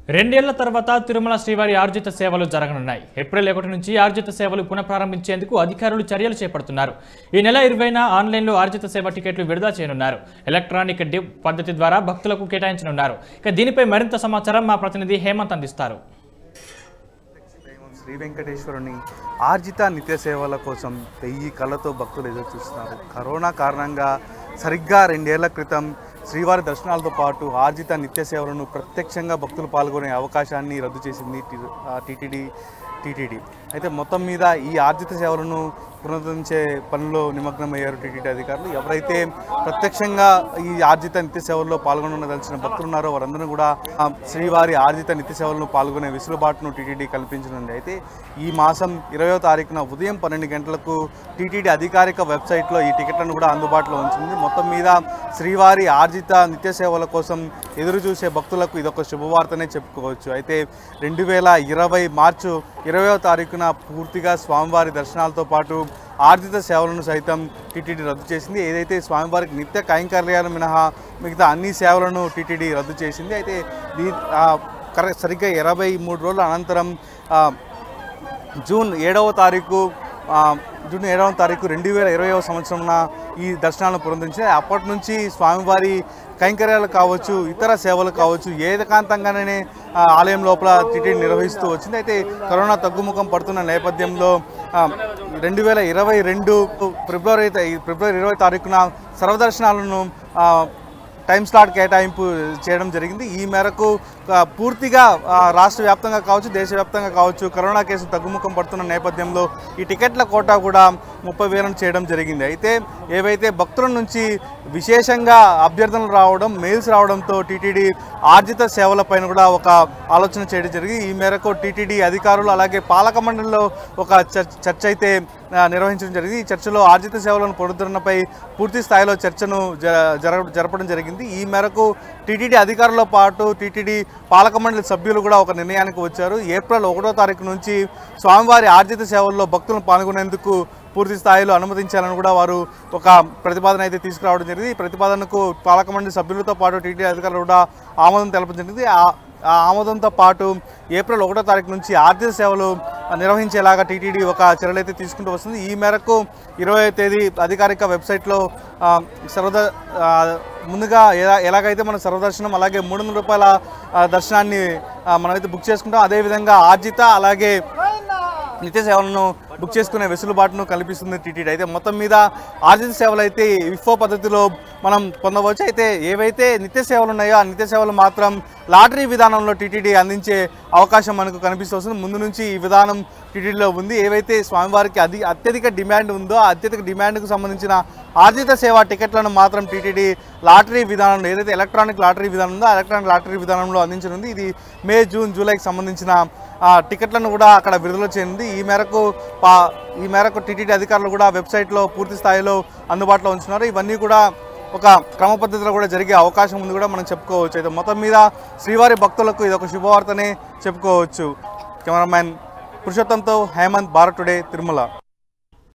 రెండేళ్ల తర్వాత తిరుమల శ్రీవారి ఆర్జిత సేవలు జరగనున్నాయి ఏప్రిల్ ఒకటి నుంచి ఆర్జిత సేవలు పునఃప్రారంభించేందుకు అధికారులు చర్యలు చేపడుతున్నారు ఈ నెల ఇరవైన ఆన్లైన్లో ఆర్జిత సేవ టికెట్లు విడుదల చేయనున్నారు ఎలక్ట్రానిక్ డిప్ పద్ధతి ద్వారా భక్తులకు కేటాయించనున్నారు ఇక దీనిపై మరింత సమాచారం మా ప్రతినిధి హేమంత్ అందిస్తారు దైవం శ్రీ వెంకటేశ్వరుని ఆర్జిత నిత్య సేవల కోసం వెయ్యి కళ్ళతో భక్తులు ఎదురు చూస్తున్నారు కరోనా కారణంగా సరిగ్గా రెండేళ్ల క్రితం శ్రీవారి దర్శనాలతో పాటు ఆర్జిత నిత్య సేవలను ప్రత్యక్షంగా భక్తులు పాల్గొనే అవకాశాన్ని రద్దు చేసింది టీటీడీ టీటీడీ అయితే మొత్తం మీద ఈ ఆర్జిత సేవలను పునరుద్ధరించే పనిలో నిమగ్నమయ్యారు టీటీడీ అధికారులు ఎవరైతే ప్రత్యక్షంగా ఈ ఆర్జిత నిత్య సేవల్లో పాల్గొనదలిచిన భక్తులు ఉన్నారో వారందరూ కూడా ఆ, శ్రీవారి ఆర్జిత నిత్య సేవలను పాల్గొనే వెసులుబాటును టీటీడీ కల్పించనుంది అయితే ఈ మాసం ఇరవయో తారీఖున ఉదయం పన్నెండు గంటలకు టీటీడీ అధికారిక వెబ్సైట్లో ఈ టికెట్లను కూడా అందుబాటులో ఉంచింది మొత్తం మీద శ్రీవారి ఆర్జిత నిత్య సేవల కోసం ఎదురు చూసే భక్తులకు ఇదొక శుభవార్తనే చెప్పుకోవచ్చు అయితే రెండు వేల ఇరవై మార్చు ఇరవయో తారీఖున పూర్తిగా స్వామివారి దర్శనాలతో పాటు ఆర్జిత సేవలను సైతం టీటీడీ రద్దు చేసింది ఏదైతే స్వామివారికి నిత్య కైంకర్యాలు మినహా మిగతా అన్ని సేవలను టీటీడీ రద్దు చేసింది అయితే దీ ఆ, కరెక్ట్ సరిగ్గా ఇరవై మూడు రోజుల అనంతరం ఆ, జూన్ ఏడవ తారీఖు ఆ, జూన్ ఏడవ తారీఖు రెండు వేల ఇరవైవ సంవత్సరంన ఈ దర్శనాలను పురందించాయి అప్పటి నుంచి స్వామివారి కైంకర్యాలు కావచ్చు ఇతర సేవలు కావచ్చు ఏకకాంతంగానే ఆ, ఆలయం లోపల టిటి నిర్వహిస్తూ వచ్చింది అయితే కరోనా తగ్గుముఖం పడుతున్న నేపథ్యంలో ఆ, రెండు వేల ఇరవై రెండు ఫిబ్రవరి ఫిబ్రవరి ఇరవై తారీఖున సర్వదర్శనాలను ఆ, టైం స్లాట్ కేటాయింపు చేయడం జరిగింది ఈ మేరకు ఆ, పూర్తిగా ఆ, రాష్ట్ర వ్యాప్తంగా కావచ్చు దేశవ్యాప్తంగా కావచ్చు కరోనా కేసులు తగ్గుముఖం పడుతున్న నేపథ్యంలో ఈ టికెట్ల కోటా కూడా ముప్పై వేలను చేయడం జరిగింది అయితే ఏవైతే భక్తుల నుంచి విశేషంగా అభ్యర్థనలు రావడం మెయిల్స్ రావడంతో టీటీడీ ఆర్జిత సేవలపైన కూడా ఒక ఆలోచన చేయడం జరిగింది ఈ మేరకు టీటీడీ అధికారులు అలాగే పాలక మండలిలో ఒక చర్చ చర్చ అయితే ఆ, నిర్వహించడం జరిగింది ఈ చర్చలో ఆర్జిత సేవలను పునరుద్ధరణపై పూర్తి స్థాయిలో చర్చను జ జర జరపడం జరిగింది ఈ మేరకు టీటీడీ అధికారులతో పాటు టీటీడీ పాలక మండలి సభ్యులు కూడా ఒక నిర్ణయానికి వచ్చారు ఏప్రిల్ ఒకటో తారీఖు నుంచి స్వామివారి ఆర్జిత సేవల్లో భక్తులను పాల్గొనేందుకు పూర్తి స్థాయిలో అనుమతించాలని కూడా వారు ఒక ప్రతిపాదన అయితే తీసుకురావడం జరిగింది ఈ ప్రతిపాదనకు పాలక మండలి సభ్యులతో పాటు టీటీడీ అధికారులు కూడా ఆమోదం తెలపడం జరిగింది ఆ- ఆ ఆమోదంతో పాటు ఏప్రిల్ ఒకటో తారీఖు నుంచి ఆర్థిక సేవలు నిర్వహించేలాగా టీటీడీ ఒక చర్యలు అయితే తీసుకుంటూ వస్తుంది ఈ మేరకు ఇరవై తేదీ అధికారిక వెబ్సైట్లో ఆ, సర్వద ఆ, ముందుగా ఎలా ఎలాగైతే మన సర్వదర్శనం అలాగే మూడు వందల రూపాయల ఆ, దర్శనాన్ని ఆ, మనమైతే బుక్ చేసుకుంటాం అదేవిధంగా ఆర్జిత అలాగే నిత్య సేవలను బుక్ చేసుకునే వెసులుబాటును కల్పిస్తుంది టీటీడీ అయితే మొత్తం మీద ఆర్జిత సేవలు అయితే విఫో పద్ధతిలో మనం పొందవచ్చు అయితే ఏవైతే నిత్య సేవలు ఉన్నాయో ఆ నిత్య సేవలు మాత్రం లాటరీ విధానంలో టీటీడీ అందించే అవకాశం మనకు కనిపిస్తుంది ముందు నుంచి ఈ విధానం టీటీడీలో ఉంది ఏవైతే స్వామివారికి అధి అత్యధిక డిమాండ్ ఉందో ఆ అత్యధిక డిమాండ్కు సంబంధించిన ఆర్జిత సేవా టికెట్లను మాత్రం టీటీడీ లాటరీ విధానంలో ఏదైతే ఎలక్ట్రానిక్ లాటరీ విధానం ఉందో ఆ ఎలక్ట్రానిక్ లాటరీ విధానంలో అందించనుంది ఇది మే జూన్ జూలైకి సంబంధించిన ఆ, టికెట్లను కూడా అక్కడ విడుదల చేయనుంది ఈ మేరకు పా ఈ మేరకు టీటీడీ అధికారులు కూడా వెబ్సైట్లో పూర్తి స్థాయిలో అందుబాటులో ఉంచున్నారు ఇవన్నీ కూడా ఒక క్రమ పద్ధతిలో కూడా జరిగే అవకాశం ఉంది కూడా మనం చెప్పుకోవచ్చు అయితే మొత్తం మీద శ్రీవారి భక్తులకు ఇది ఒక శుభవార్తనే చెప్పుకోవచ్చు కెమెరామ్యాన్ పురుషోత్తంతో హేమంత్ భారత్ టుడే తిరుమల